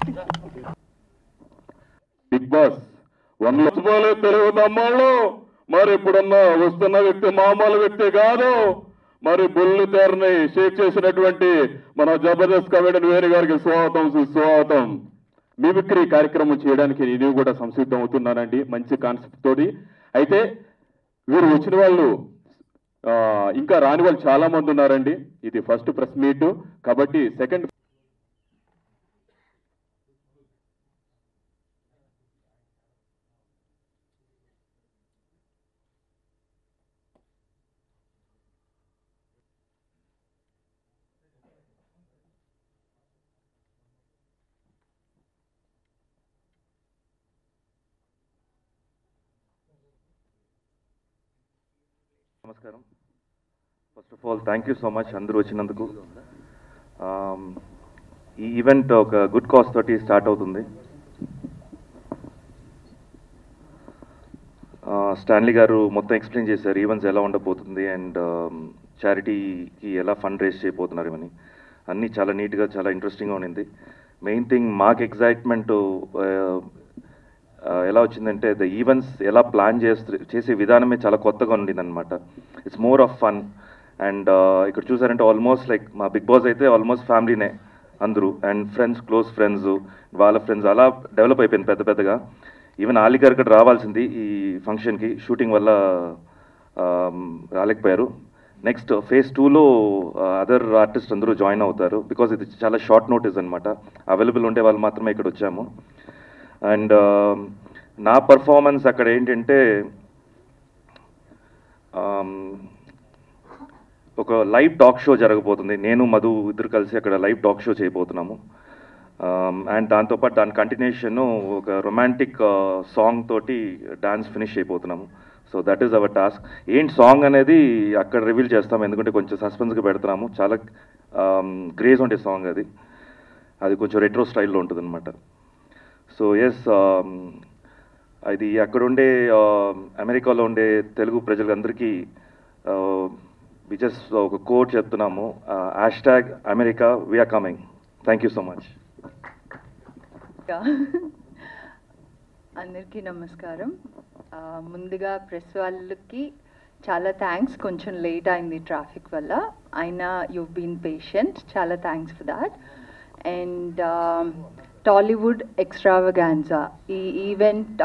Big Boss one లక్షపోలే తెలుగు తమ్మాళ్ళు మరి ఇప్పుడున్న వస్తున్న వ్యక్తి మామూలు వ్యక్తి కాదు మరి బుల్లి తెరని షేక్ చేసినటువంటి మన జబర్దస్త్ కమెడియన్ వేణు గారికి స్వాగతం సుస్వాగతం మిమిక్రీ కార్యక్రమం చేయడానికి నేను కూడా సంసిద్ధం అవుతున్నానండి మంచి కాన్సెప్ట్ తోటి అయితే వీరు వచ్చిన వాళ్ళు ఆ, ఇంకా రాని వాళ్ళు చాలా మంది ఉన్నారండి ఇది ఫస్ట్ ప్రెస్ మీట్ కాబట్టి సెకండ్ నమస్కారం first of all thank you so much అందరూ వచ్చినందుకు Um, ఈ ఈవెంట్ ఒక గుడ్ కాజ్ తోటి స్టార్ట్ అవుతుంది స్టాన్లీ గారు మొత్తం ఎక్స్ప్లెయిన్ చేశారు ఈవెంట్స్ ఎలా ఉండబోతుంది అండ్ చారిటీకి ఎలా ఫండ్ రేస్ చేయబోతున్నారు అని అన్నీ చాలా నీట్గా చాలా ఇంట్రెస్టింగ్గా ఉండింది మెయిన్ థింగ్ మాకు ఎగ్జైట్మెంట్ ఎలా వచ్చిందంటే ద ఈవెంట్స్ ఎలా ప్లాన్ చేస్తూ చేసే విధానమే చాలా కొత్తగా ఉండింది అనమాట it's more of fun and ఇక్కడ చూసారంటే ఆల్మోస్ట్ లైక్ మా బిగ్ బాస్ అయితే ఆల్మోస్ట్ ఫ్యామిలీనే అందరూ అండ్ ఫ్రెండ్స్ క్లోజ్ ఫ్రెండ్స్ వాళ్ళ ఫ్రెండ్స్ అలా డెవలప్ అయిపోయింది పెద్ద పెద్దగా ఈవెన్ ఆలీ గారు ఇక్కడ రావాల్సింది ఈ ఫంక్షన్కి షూటింగ్ వల్ల um, రాలేకపోయారు నెక్స్ట్ ఫేజ్ టూలో అదర్ ఆర్టిస్ట్ అందరూ జాయిన్ అవుతారు బికాజ్ ఇది చాలా షార్ట్ నోటీస్ అనమాట అవైలబుల్ ఉండే వాళ్ళు మాత్రమే ఇక్కడ వచ్చాము అండ్ నా పర్ఫార్మెన్స్ అక్కడ ఏంటంటే um, ఒక లైవ్ టాక్ షో జరగబోతుంది నేను మధు ఇద్దరు కలిసి అక్కడ లైవ్ టాక్ షో చేయబోతున్నాము అండ్ దాంతోపాటు దాని కంటిన్యూషన్ ఒక రొమాంటిక్ సాంగ్ తోటి డాన్స్ ఫినిష్ అయిపోతున్నాము so that is our task ఏంటి సాంగ్ అనేది అక్కడ రివీల్ చేస్తాము ఎందుకంటే కొంచెం సస్పెన్స్గా పెడుతున్నాము చాలా గ్రేజ్ ఉండే సాంగ్ అది అది కొంచెం రెట్రో స్టైల్లో ఉంటుంది అనమాట సో ఎస్ అది అక్కడ ఉండే అమెరికాలో ఉండే తెలుగు ప్రజలందరికీ జస్ట్ ఒక కోడ్ చెప్తున్నాము hashtag America we are coming thank you so much అందరికీ నమస్కారం ఆ, ముందుగా ప్రెస్ వాళ్ళకి చాలా థ్యాంక్స్ కొంచెం లేట్ అయింది ట్రాఫిక్ వల్ల అయినా యూ బీన్ పేషెంట్ చాలా thanks for that and Tollywood extravaganza ఈ ఈవెంట్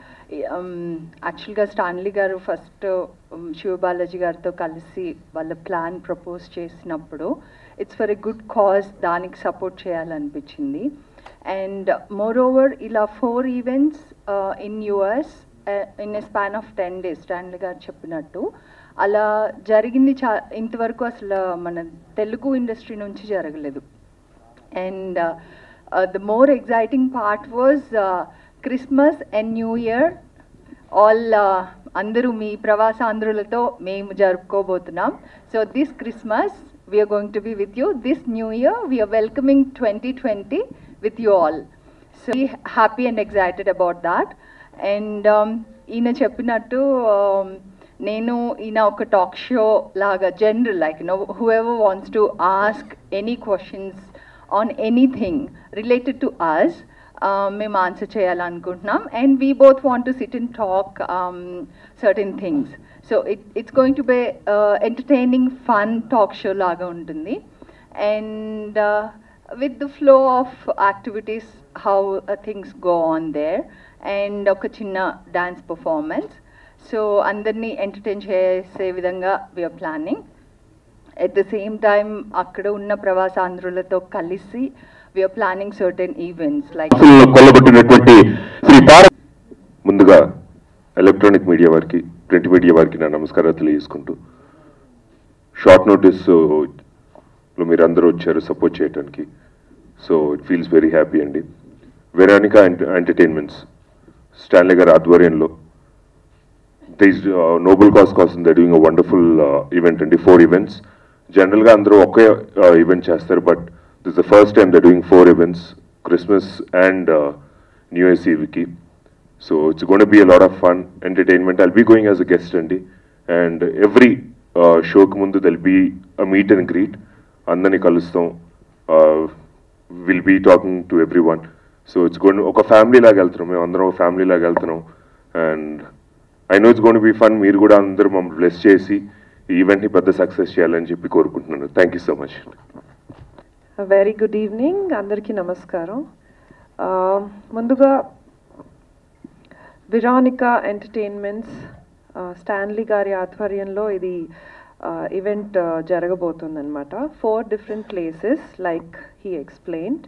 యాక్చువల్గా స్టాన్లీ గారు ఫస్ట్ శివబాలాజీ గారితో కలిసి వాళ్ళ ప్లాన్ ప్రపోజ్ చేసినప్పుడు it's for a good cause దానికి సపోర్ట్ చేయాలనిపించింది అండ్ మోర్ ఓవర్ ఇలా four events in US in a span of ten days Stanley గారు చెప్పినట్టు అలా జరిగింది చా ఇంతవరకు అసలు మన తెలుగు ఇండస్ట్రీ నుంచి జరగలేదు and the more exciting part was Christmas and new year all అందరూ మీ ప్రవాసాంధ్రులతో మేము జరుపుకోబోతున్నాం so this Christmas we are going to be with you this new year we are welcoming twenty twenty with you all so happy and excited about that and ఈయన చెప్పినట్టు um, నేను ఈయన ఒక టాక్ షో లాగా general like no whoever wants to ask any questions on anything related to అస్ మేము answer చేయాలనుకుంటున్నాం and we both want to sit and talk certain things so it it's going to be entertaining fun talk show లాగా ఉంటుంది and with the flow of activities how things go on there and ఒక చిన్న dance performance so అందరినీ entertain చేసే విధంగా we are planning at the same time అక్కడ ఉన్న ప్రవాసాంధ్రులతో కలిసి we are planning certain events like అసలు కొల్లగొట్టినటువంటి శ్రీ తారక ముందుగా ఎలక్ట్రానిక్ మీడియా వారికి ప్రింట్ మీడియా వారికి నా నమస్కారాలు తెలియజేసుకుంటూ షార్ట్ నోటీస్ లో మీరు అందరూ వచ్చారు సపోర్ట్ చేయడానికి so it feels very happy అండి వెరానికా ఎంటర్టైన్మెంట్స్ స్టాన్లీ గారి ఆధ్వర్యంలో దిస్ నోబెల్ కాస్ కోసం the doing a wonderful event అండి ఫోర్ ఈవెంట్స్ జనరల్గా అందరూ ఒకే ఈవెంట్ చేస్తారు but this the first time the doing four events Christmas and new years ఈవ్కి so it's gonna be a lot of fun entertainment I'll be going as a guest అండి and every షోకి ముందు they'll be a meet and greet అందరినీ కలుస్తాం will be talking to everyone so it's gonna ఒక family లాగా వెళ్తున్నాం మేము అందరం ఒక ఫ్యామిలీ లాగా వెళ్తున్నాం and I know it's gonna be fun మీరు కూడా అందరూ మమ్మల్ని బ్లెస్ చేసి ఈ ఈవెంట్ని పెద్ద సక్సెస్ చేయాలని చెప్పి కోరుకుంటున్నాను thank you so much very good evening అందరికీ నమస్కారం ఆ, ముందుగా విరానికా ఎంటర్టైన్మెంట్స్ స్టాన్లీ గారి ఆధ్వర్యంలో ఇది ఈవెంట్ జరగబోతుందన్నమాట four different places like he explained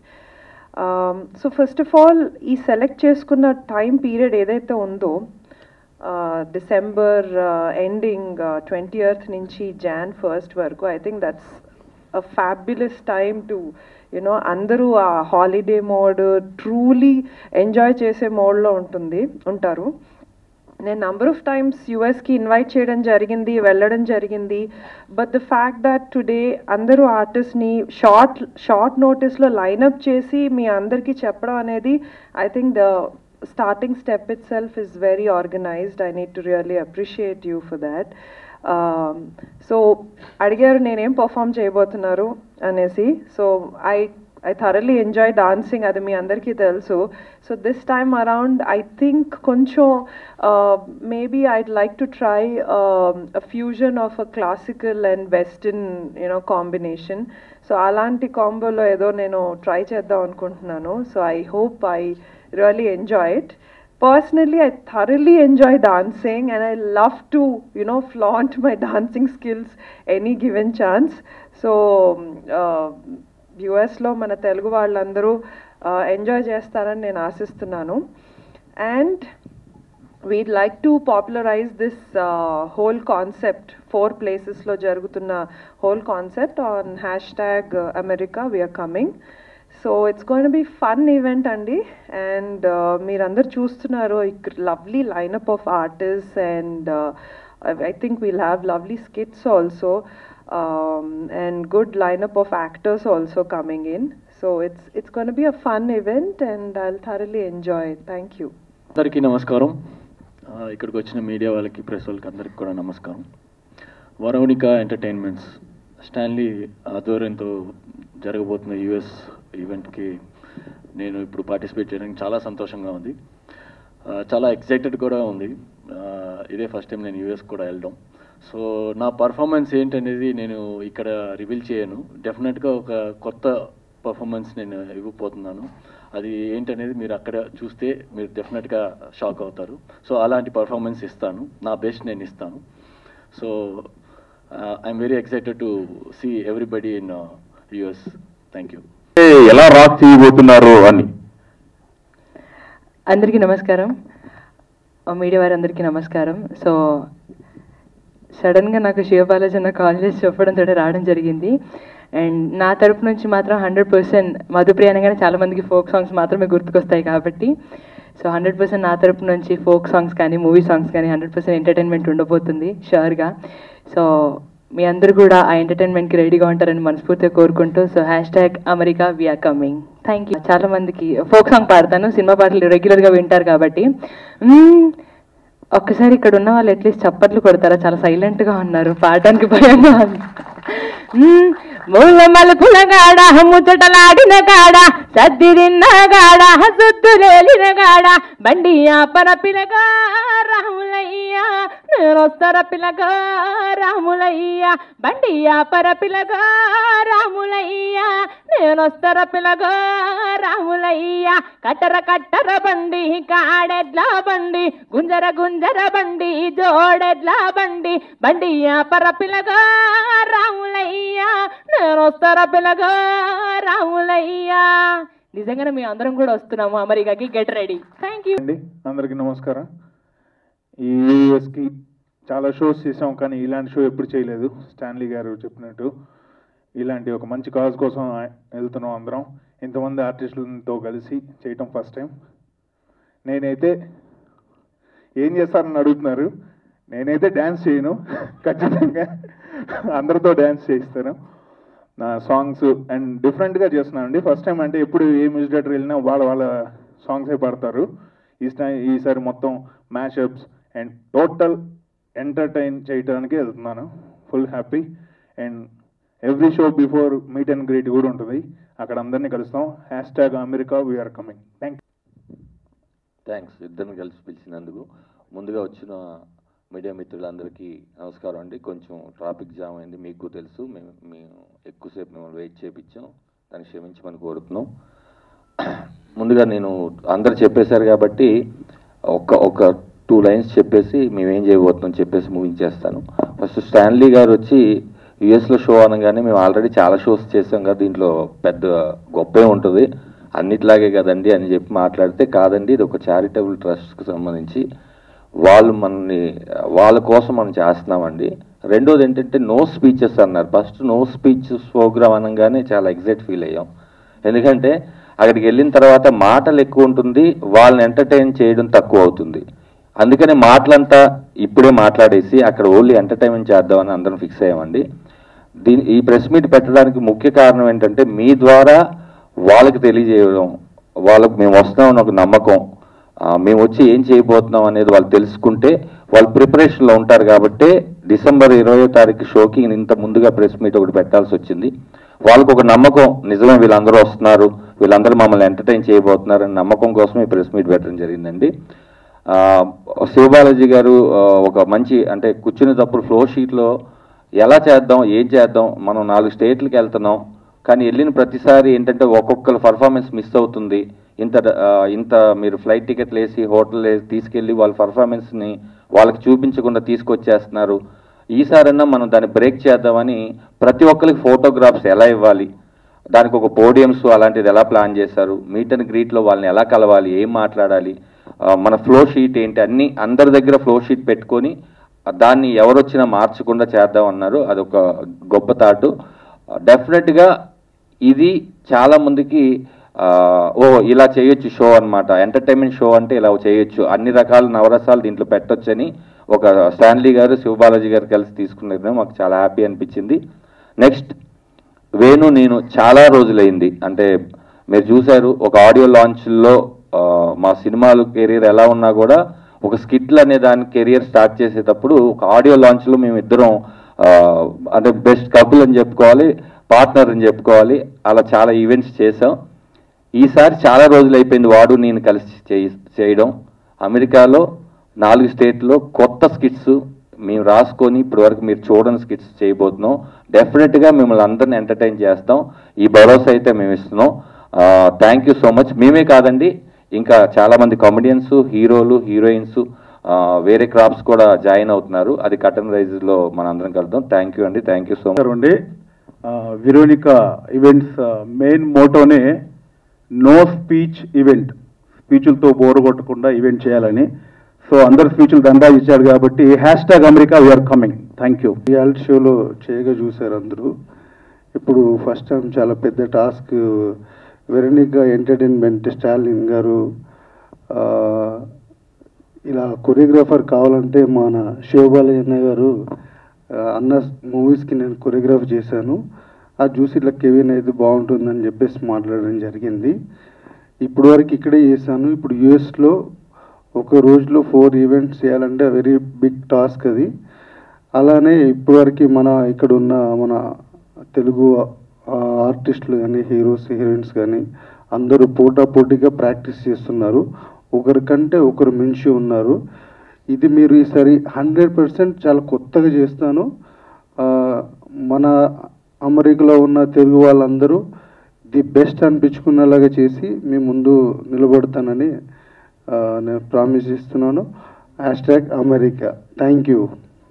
so first of all ఈ సెలెక్ట్ చేసుకున్న టైం పీరియడ్ ఏదైతే ఉందో డిసెంబర్ ఎండింగ్ ట్వంటీ ఎయిత్ నుంచి జాన్ ఫస్ట్ వరకు I think that's a fabulous time to you know అందరూ ఆ హాలిడే మోడ్ ట్రూలీ ఎంజాయ్ చేసే మోడ్లో ఉంటుంది ఉంటారు నేను నంబర్ ఆఫ్ టైమ్స్ యూఎస్కి ఇన్వైట్ చేయడం జరిగింది వెళ్ళడం జరిగింది but the fact that today అందరూ ఆర్టిస్ట్ని షార్ట్ షార్ట్ నోటీస్లో లైనప్ చేసి మీ అందరికీ చెప్పడం అనేది I think the starting step itself is very organised I need to really appreciate you for that so అడిగారు నేనేం పర్ఫామ్ చేయబోతున్నారు అనేసి so I I thoroughly enjoy dancing అది మీ అందరికీ తెలుసు so this time around I think కొంచెం maybe I'd like to try a fusion of a classical and western you know combination so అలాంటి కాంబోలో ఏదో నేను ట్రై చేద్దాం అనుకుంటున్నాను so I hope I really enjoy it personally i thoroughly enjoy dancing and i love to you know flaunt my dancing skills any given chance so uh, యుఎస్లో మన తెలుగు వాళ్ళందరూ enjoy చేస్తారని నేను ఆశిస్తున్నాను and we'd like to popularise this whole concept four ప్లేసెస్లో జరుగుతున్న whole concept on hashtag America we are coming so it's going be fun event అండి and మీరందరు చూస్తున్నారు ఇక్కడ lovely lineup of artist and I think we'll have lovely skits also and good lineup of actors also coming in so it's it's gonna be a fun event and I thoroughly enjoy thank you అందరికీ నమస్కారం ఆ, ఇక్కడికి వచ్చిన media వాళ్ళకి press వాళ్ళకి అందరికీ కూడా నమస్కారం వరవనిక ఎంటర్టైన్మెంట్స్ స్టాన్లీ ఆధ్వర్యంతో జరగబోతున్న యుఎస్ ఈవెంట్కి నేను ఇప్పుడు పార్టిసిపేట్ చేయడానికి చాలా సంతోషంగా ఉంది ఆ, చాలా ఎక్సైటెడ్ కూడా ఉంది ఆ, ఇదే ఫస్ట్ టైం నేను యూఎస్ కూడా వెళ్ళడం సో నా పర్ఫార్మెన్స్ ఏంటనేది నేను ఇక్కడ రివీల్ చేయను డెఫినెట్గా ఒక కొత్త పర్ఫార్మెన్స్ నేను ఇవ్వబోతున్నాను అది ఏంటనేది మీరు అక్కడ చూస్తే మీరు డెఫినెట్గా షాక్ అవుతారు సో అలాంటి పర్ఫార్మెన్స్ ఇస్తాను నా బెస్ట్ నేను ఇస్తాను so I'm very excited to see everybody in US thank you ఎలా రాక్ చేయబోతున్నారు అని అందరికీ నమస్కారం ఆ మీడియా వారందరికీ నమస్కారం సో సడన్గా నాకు శివబాలాజీ అన్న కాల్ చేసి చెప్పడంతో రావడం జరిగింది అండ్ నా తరపు నుంచి మాత్రం హండ్రెడ్ పర్సెంట్ మధుప్రియ అనగానే చాలా మందికి ఫోక్ సాంగ్స్ మాత్రమే గుర్తుకొస్తాయి కాబట్టి సో హండ్రెడ్ పర్సెంట్ నా తరపు నుంచి ఫోక్ సాంగ్స్ కానీ మూవీ సాంగ్స్ కానీ హండ్రెడ్ పర్సెంట్ ఎంటర్టైన్మెంట్ ఉండబోతుంది షూర్గా సో మీ అందరూ కూడా ఆ ఎంటర్టైన్మెంట్కి రెడీగా ఉంటారని మనస్ఫూర్తిగా కోరుకుంటూ so hashtag America we are coming thank you చాలా మందికి ఫోక్ సాంగ్ పాడతాను సినిమా పాటలు రెగ్యులర్గా వింటారు కాబట్టి మ్మ్, ఒక్కసారి ఇక్కడ ఉన్న వాళ్ళు అట్లీస్ట్ చప్పట్లు కొడతారా చాలా సైలెంట్గా ఉన్నారు పాడడానికి భయంగా ఉంది మ్మ్, మూల మలుపుల గాడ ముచ్చటలాడిన గాడ సద్దిరిన్న గాడ సుద్దులేలిన గాడ బండి ఆపర పిలగా రాములయ్యా నేనొస్తర పిలగా రాములయ్యా బండి ఆపర పిలగా రాములయ్యా నేనొస్తర పిలగా రాములయ్యా కట్టర కట్టర బండి కాడెడ్ల బండి గుంజర గుంజర బండి జోడెడ్ల బండి బండి ఆపర పిలగా రాములయ్యా నేనొస్తర పిలగా రాములయ్యా నిజంగానే మేము అందరం కూడా వస్తున్నాము అమెరికాకి గెట్ రెడీ థ్యాంక్ యూ అండి అందరికీ నమస్కారం ఈ యూఎస్కి చాలా షోస్ చేసాం కానీ ఇలాంటి షో ఎప్పుడు చేయలేదు స్టాన్లీ గారు చెప్పినట్టు ఇలాంటి ఒక మంచి కాజ్ కోసం వెళ్తున్నాం అందరం ఇంతమంది ఆర్టిస్టులతో కలిసి చేయటం ఫస్ట్ టైం నేనైతే ఏం చేస్తారని అడుగుతున్నారు నేనైతే డ్యాన్స్ చేయను ఖచ్చితంగా అందరితో డ్యాన్స్ చేయిస్తాను నా సాంగ్స్ అండ్ డిఫరెంట్గా చేస్తున్నాను అండి ఫస్ట్ టైం అంటే ఎప్పుడు ఏ మ్యూజిక్ డైరెక్టర్ వెళ్ళినా వాళ్ళ వాళ్ళ సాంగ్సే పాడతారు ఈ టైం ఈసారి మొత్తం మ్యాషప్స్ అండ్ టోటల్ ఎంటర్టైన్ చేయడానికి వెళ్తున్నాను full happy and every show before meet and greet కూడా ఉంటుంది అక్కడ అందరినీ కలుస్తాం hashtag America we are coming thank thanks ఇద్దరిని కలిసి పిలిచినందుకు ముందుగా వచ్చిన మీడియా మిత్రులందరికీ నమస్కారం అండి కొంచెం ట్రాఫిక్ జామ్ అయింది మీకు తెలుసు మేము మేము ఎక్కువసేపు మిమ్మల్ని వెయిట్ చేయించాం దాన్ని క్షమించమని కోరుతున్నాం ముందుగా నేను అందరు చెప్పేశారు కాబట్టి ఒక ఒక టూ లైన్స్ చెప్పేసి మేము ఏం చేయబోతున్నాం చెప్పేసి ముగించేస్తాను ఫస్ట్ స్టాన్లీ గారు వచ్చి యుఎస్లో షో అనగానే మేము ఆల్రెడీ చాలా షోస్ చేసాం కదా దీంట్లో పెద్ద గొప్పే ఉంటుంది అన్నిట్లాగే కదండి అని చెప్పి మాట్లాడితే కాదండి ఇది ఒక చారిటబుల్ ట్రస్ట్కి సంబంధించి వాళ్ళు మనని వాళ్ళ కోసం మనం చేస్తున్నామండి రెండోది ఏంటంటే నో స్పీచెస్ అన్నారు ఫస్ట్ నో స్పీచెస్ ప్రోగ్రామ్ అనగానే చాలా ఎగ్జైట్ ఫీల్ అయ్యాం ఎందుకంటే అక్కడికి వెళ్ళిన తర్వాత మాటలు ఎక్కువ ఉంటుంది వాళ్ళని ఎంటర్టైన్ చేయడం తక్కువ అవుతుంది అందుకని మాటలంతా ఇప్పుడే మాట్లాడేసి అక్కడ ఓన్లీ ఎంటర్టైన్మెంట్ చేద్దామని అందరం ఫిక్స్ అయ్యామండి దీని ఈ ప్రెస్ మీట్ పెట్టడానికి ముఖ్య కారణం ఏంటంటే మీ ద్వారా వాళ్ళకి తెలియజేయడం వాళ్ళకు మేము వస్తామని ఒక నమ్మకం ఆ, మేము వచ్చి ఏం చేయబోతున్నాం అనేది వాళ్ళు తెలుసుకుంటే వాళ్ళు ప్రిపరేషన్లో ఉంటారు కాబట్టి డిసెంబర్ ఇరవయో తారీఖు షోకి ఇంత ముందుగా ప్రెస్ మీట్ ఒకటి పెట్టాల్సి వచ్చింది వాళ్ళకు ఒక నమ్మకం నిజమే వీళ్ళందరూ వస్తున్నారు వీళ్ళందరూ మమ్మల్ని ఎంటర్టైన్ చేయబోతున్నారు అనే నమ్మకం కోసం ఈ ప్రెస్ మీట్ పెట్టడం జరిగిందండి ఆ, శివబాలాజీ గారు ఆ, ఒక మంచి అంటే కూర్చునేటప్పుడు ఫ్లో షీట్లో ఎలా చేద్దాం ఏం చేద్దాం మనం నాలుగు స్టేట్లకు వెళ్తున్నాం కానీ వెళ్ళిన ప్రతిసారి ఏంటంటే ఒక్కొక్కరు పర్ఫార్మెన్స్ మిస్ అవుతుంది ఇంత ఆ, ఇంత మీరు ఫ్లైట్ టికెట్లు వేసి హోటల్ వేసి తీసుకెళ్ళి వాళ్ళ పర్ఫార్మెన్స్ని వాళ్ళకి చూపించకుండా తీసుకొచ్చేస్తున్నారు ఈసారన్నా మనం దాన్ని బ్రేక్ చేద్దామని ప్రతి ఒక్కరికి ఫోటోగ్రాఫ్స్ ఎలా ఇవ్వాలి దానికి ఒక పోడియమ్స్ అలాంటిది ఎలా ప్లాన్ చేశారు మీట్ అండ్ గ్రీట్లో వాళ్ళని ఎలా కలవాలి ఏం మాట్లాడాలి ఆ, మన ఫ్లో షీట్ ఏంటి అన్ని అందరి దగ్గర ఫ్లో షీట్ పెట్టుకొని ఆ, దాన్ని ఎవరొచ్చినా మార్చకుండా చేద్దాం అన్నారు అదొక గొప్ప థాట్ డెఫినెట్గా ఇది చాలా మందికి ఆ, ఓ ఇలా చేయొచ్చు షో అన్నమాట ఎంటర్టైన్మెంట్ షో అంటే ఇలా చేయొచ్చు అన్ని రకాల నవరసాలు దీంట్లో పెట్టొచ్చని ఒక స్టాన్లీ గారు శివబాలాజీ గారు కలిసి తీసుకున్న నిర్ణయం మాకు చాలా హ్యాపీ అనిపించింది నెక్స్ట్ వేణు నేను చాలా రోజులైంది అంటే మీరు చూశారు ఒక ఆడియో లాంచ్లో మా సినిమాలు కెరీర్ ఎలా ఉన్నా కూడా ఒక స్కిట్లు అనే దాని కెరియర్ స్టార్ట్ చేసేటప్పుడు ఒక ఆడియో లాంచ్లో మేము ఇద్దరం ఆ, అంటే బెస్ట్ కపుల్ అని చెప్పుకోవాలి పార్ట్నర్ అని చెప్పుకోవాలి అలా చాలా ఈవెంట్స్ చేసాం ఈసారి చాలా రోజులు అయిపోయింది వాడు నేను కలిసి చేయి- చేయడం అమెరికాలో నాలుగు స్టేట్లో కొత్త స్కిట్స్ మేము రాసుకొని ఇప్పటి వరకు మీరు చూడని స్కిట్స్ చేయబోతున్నాం డెఫినెట్గా మిమ్మల్ని అందరిని ఎంటర్టైన్ చేస్తాం ఈ భరోసా అయితే మేము ఇస్తున్నాం థ్యాంక్ యూ సో మచ్ మేమే కాదండి ఇంకా చాలా మంది కామెడియన్స్ హీరోలు హీరోయిన్స్ వేరే క్రాప్స్ కూడా జాయిన్ అవుతున్నారు అది కటన్ రైజ్లో మన అందరం కలుద్దాం థ్యాంక్ యూ అండి థ్యాంక్ యూ సో మచ్ అండి విరోనికా ఈవెంట్స్ మెయిన్ మోటోనే నో స్పీచ్ ఈవెంట్ స్పీచ్లతో బోరు కొట్టకుండా ఈవెంట్ చేయాలని సో అందరు స్పీచ్లు దండా ఇచ్చాడు కాబట్టి hashtag America we are coming thank you reality షోలో చేయగా చూశారు అందరూ ఇప్పుడు ఫస్ట్ టైం చాలా పెద్ద టాస్క్ వెరనికా ఎంటర్టైన్మెంట్ స్టాలిన్ గారు ఆ, ఇలా కొరియోగ్రాఫర్ కావాలంటే మన శివబాలయ్య గారు ఆ, అన్న మూవీస్కి నేను కొరియోగ్రాఫ్ చేశాను అది చూసి ఇట్లా కెవిన్ అయితే బాగుంటుందని చెప్పేసి మాట్లాడడం జరిగింది ఇప్పుడు వరకు ఇక్కడే చేశాను ఇప్పుడు యుఎస్లో ఒక రోజులో ఫోర్ ఈవెంట్స్ చేయాలంటే వెరీ బిగ్ టాస్క్ అది అలానే ఇప్పటివరకు మన ఇక్కడ ఉన్న మన తెలుగు ఆ, ఆర్టిస్టులు కానీ హీరోస్ హీరోయిన్స్ కానీ అందరూ పోటా పోటీగా ప్రాక్టీస్ చేస్తున్నారు ఒకరికంటే ఒకరు మించి ఉన్నారు ఇది మీరు ఈసారి హండ్రెడ్ పర్సెంట్ చాలా కొత్తగా చేస్తాను ఆ, మన అమెరికాలో ఉన్న తెలుగు వాళ్ళందరూ ది బెస్ట్ అనిపించుకునేలాగా చేసి మీ ముందు నిలబడతానని ఆ, నేను ప్రామిస్ ఇస్తున్నాను hashtag America thank you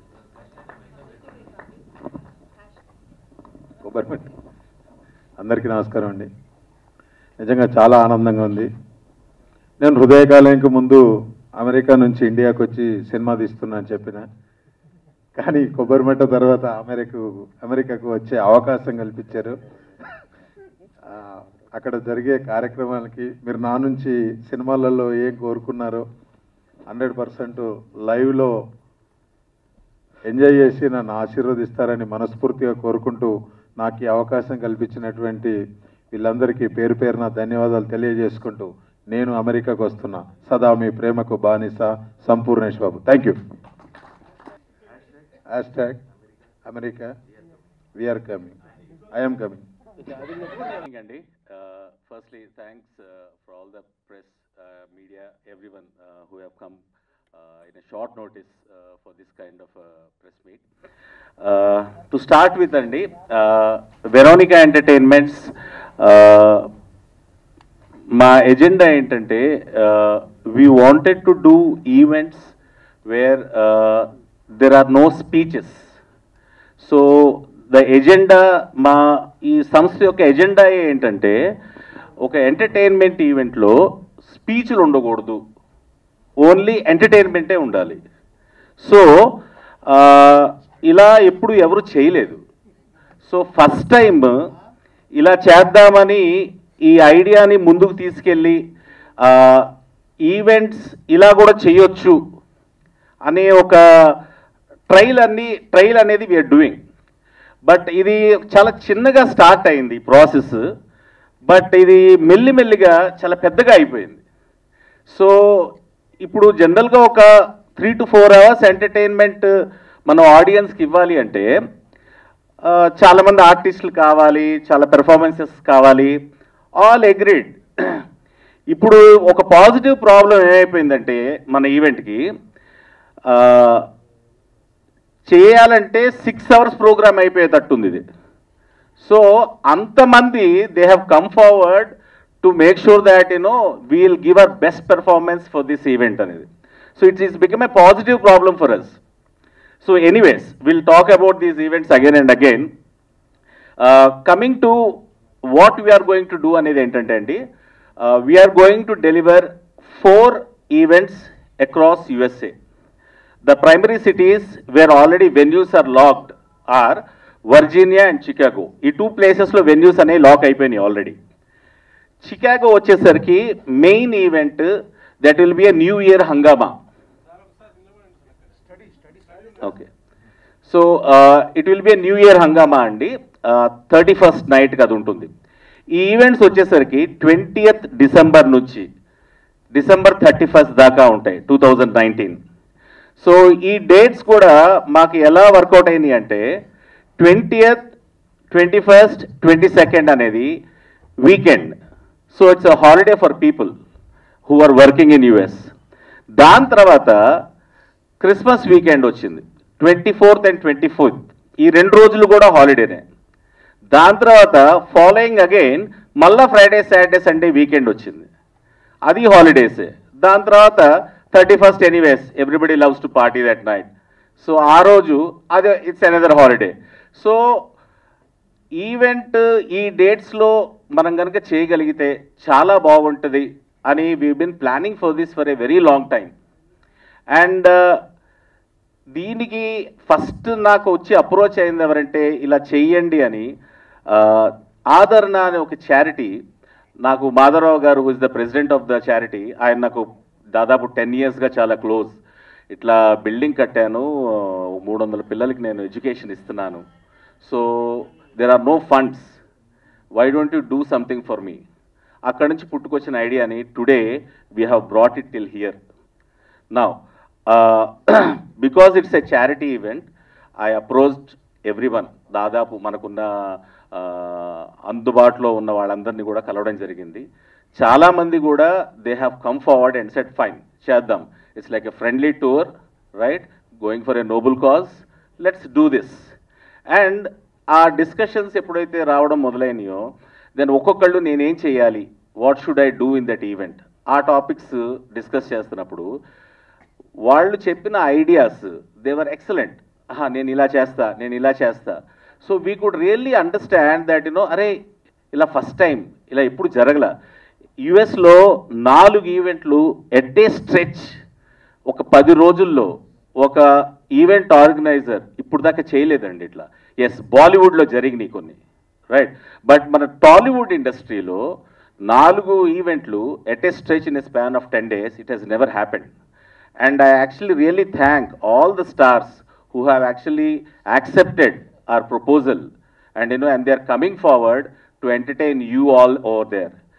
కొబ్బరిపట్టి అందరికీ నమస్కారం అండి నిజంగా చాలా ఆనందంగా ఉంది నేను హృదయకాలంకి ముందు అమెరికా నుంచి ఇండియాకి వచ్చి సినిమా తీస్తున్నా అని చెప్పిన కానీ కొబ్బరిమట్ట తర్వాత అమెరికా అమెరికాకు వచ్చే అవకాశం కల్పించారు ఆ, అక్కడ జరిగే కార్యక్రమాలకి మీరు నా నుంచి సినిమాలలో ఏం కోరుకున్నారో హండ్రెడ్ పర్సెంట్ లైవ్లో ఎంజాయ్ చేసి నన్ను ఆశీర్వదిస్తారని మనస్ఫూర్తిగా కోరుకుంటూ నాకు ఈ అవకాశం కల్పించినటువంటి వీళ్ళందరికీ పేరు పేరున ధన్యవాదాలు తెలియజేసుకుంటూ నేను అమెరికాకు వస్తున్నా సదా మీ ప్రేమకు బానిస Sampoornesh Babu thank you hashtag America we are coming I'm coming అండి Uh, firstly, thanks uh, for all the press, uh, media, everyone uh, who have come uh, in a short notice uh, for this kind of uh, press meet. Uh, to start with, Andy, uh, Veronica Entertainments, uh, మా agenda ఏంటంటే we wanted to do events where there are no speeches so the agenda మా ఈ సంస్థ యొక్క agenda ఏంటంటే ఒక entertainment ఈవెంట్లో స్పీచ్లు ఉండకూడదు ఓన్లీ ఎంటర్టైన్మెంటే ఉండాలి సో ఇలా ఎప్పుడు ఎవరు చేయలేదు సో ఫస్ట్ టైం ఇలా చేద్దామని ఈ ఐడియాని ముందుకు తీసుకెళ్ళి ఈవెంట్స్ ఇలా కూడా చేయొచ్చు అనే ఒక ట్రైల్ అన్ని ట్రైల్ అనేది వీఆర్ డూయింగ్ బట్ ఇది చాలా చిన్నగా స్టార్ట్ అయింది ప్రాసెస్ బట్ ఇది మెల్లిమెల్లిగా చాలా పెద్దగా అయిపోయింది సో ఇప్పుడు జనరల్గా ఒక three to four hours entertainment మనం ఆడియన్స్కి ఇవ్వాలి అంటే ఆ, చాలామంది ఆర్టిస్టులు కావాలి చాలా పెర్ఫార్మెన్సెస్ కావాలి ఆల్ అగ్రీడ్ ఇప్పుడు ఒక పాజిటివ్ ప్రాబ్లం ఏమైపోయిందంటే మన ఈవెంట్కి చేయాలంటే సిక్స్ అవర్స్ ప్రోగ్రామ్ అయిపోయేటట్టుంది ఇది సో అంతమంది they have come forward to make sure that you know we'll give our best performance for this event అనేది so it's is become a positive problem for us so anyways will talk about these events again and again coming to what we're going to do అనేది ఏంటంటే అండి we're going to deliver four events across USA The primary cities where already venues are locked are Virginia and Chicago ఈ two ప్లేసెస్లో venues అనేవి lock అయిపోయినాయి already Chicago వచ్చేసరికి main event that will be a new year hungama okay so it will be a new year hungama అండి thirty first నైట్కి అది ఉంటుంది ఈ ఈవెంట్స్ వచ్చేసరికి ట్వంటీయత్ డిసెంబర్ నుంచి డిసెంబర్ థర్టీ ఫస్ట్ దాకా ఉంటాయి టూ థౌజండ్ నైన్టీన్ సో ఈ డేట్స్ కూడా మాకు ఎలా వర్కౌట్ అయినాయి అంటే twentieth twenty first twenty second అనేది weekend so it's a holiday for people who are working in US దాని తర్వాత క్రిస్మస్ వీకెండ్ వచ్చింది twenty fourth and twenty fourth ఈ రెండు రోజులు కూడా హాలిడేనే దాని తర్వాత ఫాలోయింగ్ అగైన్ మళ్ళా ఫ్రైడే సాటర్డే సండే వీకెండ్ వచ్చింది అది హాలిడేసే దాని తర్వాత thirty first anyways everybody loves to party that night so ఆ రోజు అదే it's another holiday so event ఈ డేట్స్లో మనం కనుక చేయగలిగితే చాలా బాగుంటుంది అని we been planning for this for a very long time and దీనికి ఫస్ట్ నాకు వచ్చి అప్రోచ్ అయింది ఎవరంటే ఇలా చెయ్యండి అని ఆ, ఆదరణ అనే ఒక చారిటీ నాకు Madhavarao garu who is the president of the charity ఆయన నాకు దాదాపు టెన్ ఇయర్స్గా చాలా క్లోజ్ ఇట్లా బిల్డింగ్ కట్టాను మూడు వందల పిల్లలకి నేను ఎడ్యుకేషన్ ఇస్తున్నాను so there are no funds why don't you do something for me అక్కడ నుంచి పుట్టుకొచ్చిన ఐడియాని today we have brought it till here now because it's a charity event I approached everyone దాదాపు మనకున్న uh, అందుబాటులో ఉన్న వాళ్ళందరినీ కూడా కలవడం జరిగింది చాలామంది కూడా they have come forward and set fine చేద్దాం it's like a friendly tour right going for a noble cause let's do this and ఆ డిస్కషన్స్ ఎప్పుడైతే రావడం మొదలైనయో దెన్ ఒక్కొక్కళ్ళు నేనేం చేయాలి what should I do in that event ఆ topics discuss చేస్తున్నప్పుడు వాళ్ళు చెప్పిన ఐడియాస్ దేవర్ ఎక్సలెంట్ ఆహా నేను ఇలా చేస్తా నేను ఇలా చేస్తా so we could really understand that you know అరే ఇలా ఫస్ట్ టైం ఇలా ఎప్పుడు జరగల యుఎస్లో నాలుగు ఈవెంట్లు ఎట్ ఏ స్ట్రెచ్ ఒక పది రోజుల్లో ఒక ఈవెంట్ ఆర్గనైజర్ ఇప్పుడు దాకా చేయలేదండి ఇట్లా ఎస్ బాలీవుడ్లో జరిగినాయి కొన్ని రైట్ బట్ మన టాలీవుడ్ ఇండస్ట్రీలో నాలుగు ఈవెంట్లు at a stretch in a span of ten days it has never happened and I actually really thank all the stars who have actually accepted our proposal and you know and they are coming forward to entertain you all over there